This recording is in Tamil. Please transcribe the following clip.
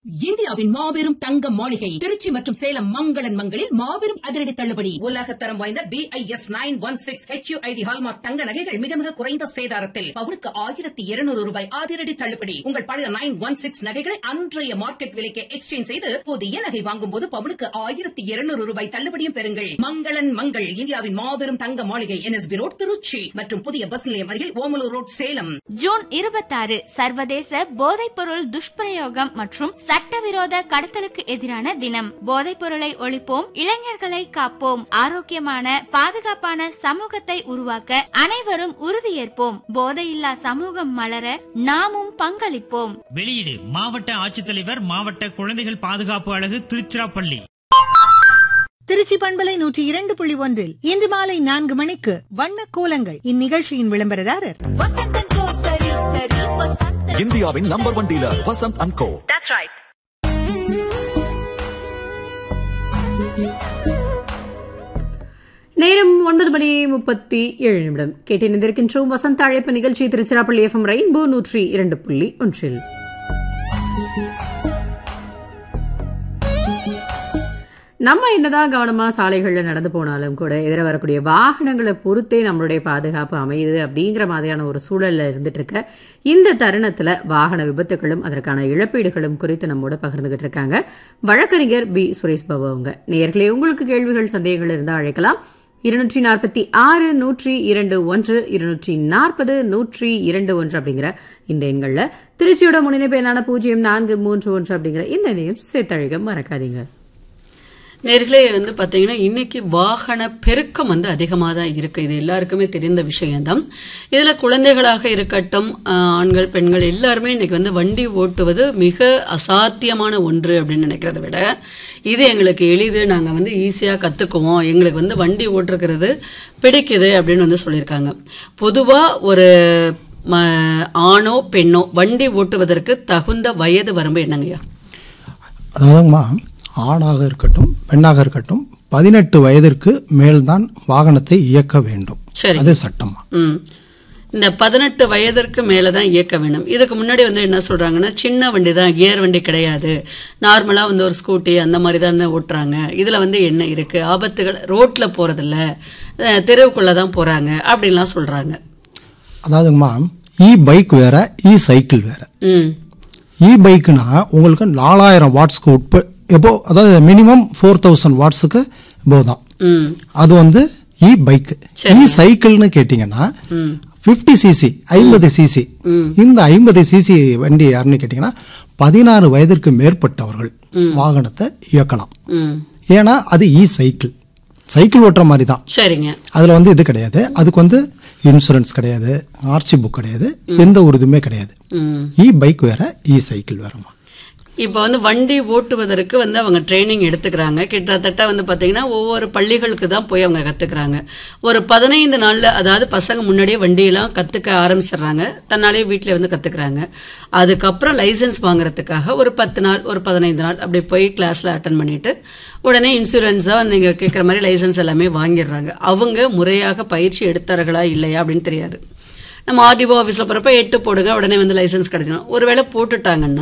இந்தியாவின் மாபெரும் தங்க மாளிகை திருச்சி மற்றும் சேலம் மங்களன் மங்களில் மாபெரும் அதிரடி தள்ளுபடி உலக தரம் வாய்ந்த B I S nine one six H ID hallmark தங்க நகைகள் மிக மிக குறைந்த சேதாரத்தில் பவுனுக்கு ஆயிரத்தி இருநூறு ரூபாய் அதிரடி தள்ளுபடி உங்கள் பழைய நைன் ஒன் சிக்ஸ் நகைகளை அன்றைய மார்க்கெட் விலைக்கு எக்ஸ்சேஞ்ச் செய்து புதிய நகை வாங்கும் போது பவுனுக்கு ஆயிரத்தி இருநூறு ரூபாய் தள்ளுபடியும் பெறுங்கள் மங்களன் மங்கள் இந்தியாவின் மாபெரும் தங்க மாளிகை என்எஸ்பி ரோட் திருச்சி மற்றும் புதிய பஸ் நிலையம் அருகில் ஓமலூர் ரோட் சேலம் ஜூன் இருபத்தாறு சர்வதேச போதைப்பொருள் துஷ்பிரயோகம் மற்றும் சட்டவிரோத கடத்தலுக்கு எதிரான தினம் போதைப் பொருளை ஒழிப்போம் இளைஞர்களை காப்போம் ஆரோக்கியமான பாதுகாப்பான சமூகத்தை உருவாக்க அனைவரும் உறுதியேற்போம் போதையில்லா சமூகம் மலர நாமும் பங்களிப்போம் வெளியீடு மாவட்ட ஆட்சித்தலைவர் மாவட்ட குழந்தைகள் பாதுகாப்பு அழகு திருச்சிராப்பள்ளி திருச்சி பண்பலை நூற்றி இரண்டு புள்ளி ஒன்றில் இன்று மாலை நான்கு மணிக்கு வண்ண கோலங்கள் இந்நிகழ்ச்சியின் விளம்பரதாரர் இந்தியாவின் number one dealer Vasanth and co நேரம் ஒன்பது மணி முப்பத்தி ஏழு நிமிடம் கேட்டிருந்திருக்கின்றோம் வசந்த அழைப்பு நிகழ்ச்சி திருச்சிராப்பள்ளி எஃப்எம் ரெயின்போ நூற்றி இரண்டு புள்ளி ஒன்றில் நம்ம என்னதான் கவனமா சாலைகளில் நடந்து போனாலும் கூட எதிர வரக்கூடிய வாகனங்களை பொறுத்தே நம்மளுடைய பாதுகாப்பு அமையுது அப்படிங்கிற மாதிரியான ஒரு சூழல்ல இருந்துட்டு இருக்க இந்த தருணத்துல வாகன விபத்துகளும் அதற்கான இழப்பீடுகளும் குறித்து நம்மோட பகிர்ந்துகிட்டு இருக்காங்க வழக்கறிஞர் பி சுரேஷ் பாபு அவங்க நேர்களே உங்களுக்கு கேள்விகள் சந்தேகங்கள் இருந்தால் அழைக்கலாம் இருநூற்றி நாற்பத்தி ஆறு நூற்றி இரண்டு ஒன்று இருநூற்றி நாற்பது நூற்றி இரண்டு ஒன்று அப்படிங்கிற இந்த எண்களில் திருச்சியோட முன்னிணைப்பு என்னான பூஜ்ஜியம் நான்கு மூன்று ஒன்று அப்படிங்கிற இந்த எண்ணையும் சேர்த்தழிக மறக்காதீங்க நேர்களே வந்து பாத்தீங்கன்னா இன்னைக்கு வாகன பெருக்கம் வந்து அதிகமாக தான் இருக்கு இது எல்லாருக்குமே தெரிந்த விஷயம்தான் இதுல குழந்தைகளாக இருக்கட்டும் ஆஹ், ஆண்கள் பெண்கள் எல்லாருமே இன்னைக்கு வந்து வண்டி ஓட்டுவது மிக அசாத்தியமான ஒன்று அப்படின்னு நினைக்கிறத விட இது எங்களுக்கு எளிது நாங்க வந்து ஈஸியா கத்துக்குவோம் எங்களுக்கு வந்து வண்டி ஓட்டுறது பிடிக்குது அப்படின்னு வந்து சொல்லியிருக்காங்க பொதுவா ஒரு ம- ஆணோ பெண்ணோ வண்டி ஓட்டுவதற்கு தகுந்த வயது வரம்பு என்னங்கய்யா அதாவதுமா ஆணாக இருக்கட்டும் பெண்ணாக இருக்கட்டும் பதினெட்டு வயதிற்கு மேல்தான் வாகனத்தை இயக்க வேண்டும் சரி அது சட்டமா ம் இந்த பதினெட்டு வயதிற்கு மேலே தான் இயக்க வேணும் இதுக்கு முன்னாடி வந்து என்ன சொல்றாங்கன்னா சின்ன வண்டி தான் கியர் வண்டி கிடையாது நார்மலா வந்து ஒரு ஸ்கூட்டி அந்த மாதிரி தான் ஓட்டுறாங்க இதுல வந்து என்ன இருக்கு ஆபத்துகள் ரோட்ல போறதில்ல அஹ், தெருவுக்குள்ள தான் போறாங்க அப்படின்லாம் சொல்றாங்க அதாவதுமா இ பைக் வேற இ சைக்கிள் வேற ம் இ பைக்குனா உங்களுக்கு நாலாயிரம் வாட்ஸ்க்கு உட்ப எப்போ அதாவது மினிமம் ஃபோர் தௌசண்ட் வாட்ஸுக்கு இப்போ தான் ம் அது வந்து இ பைக் இ சைக்கிள்னு கேட்டிங்கன்னா ஃபிஃப்டி சிசி ஐம்பது சிசி இந்த ஐம்பது சிசி வண்டி யாருன்னு கேட்டிங்கன்னா பதினாறு வயதிற்கு மேற்பட்டவர்கள் வாகனத்தை இயக்கலாம் ம் ஏன்னா அது இ சைக்கிள் சைக்கிள் ஓட்டுற மாதிரி தான் சரிங்க அதில் வந்து இது கிடையாது அதுக்கு வந்து இன்சூரன்ஸ் கிடையாது ஆர்சி புக் கிடையாது எந்த ஒரு இதுவுமே கிடையாது ம் இ பைக் வேற இ சைக்கிள் வேறமா இப்போ வந்து வண்டி ஓட்டுவதற்கு வந்து அவங்க ட்ரைனிங் எடுத்துக்கிறாங்க கிட்டத்தட்ட வந்து பாத்தீங்கன்னா ஒவ்வொரு பள்ளிகளுக்கு தான் போய் அவங்க கத்துக்கிறாங்க ஒரு பதினைந்து நாள்ல அதாவது பசங்க முன்னாடியே வண்டியெல்லாம் கத்துக்க ஆரம்பிச்சிடுறாங்க தன்னாலே வீட்டில் வந்து கத்துக்கிறாங்க அதுக்கப்புறம் லைசென்ஸ் வாங்குறதுக்காக ஒரு பத்து நாள் ஒரு பதினைந்து நாள் அப்படி போய் கிளாஸ்ல அட்டன் பண்ணிட்டு உடனே இன்சூரன்ஸா நீங்க கேட்குற மாதிரி லைசென்ஸ் எல்லாமே வாங்கிடுறாங்க அவங்க முறையாக பயிற்சி எடுத்தார்களா இல்லையா அப்படின்னு தெரியாது நம்ம ஆர்டிஓ ஆஃபீஸில் போகிறப்ப எட்டு போடுங்க உடனே வந்து லைசென்ஸ் கிடைச்சிடும் ஒருவேளை போட்டுட்டாங்கன்னா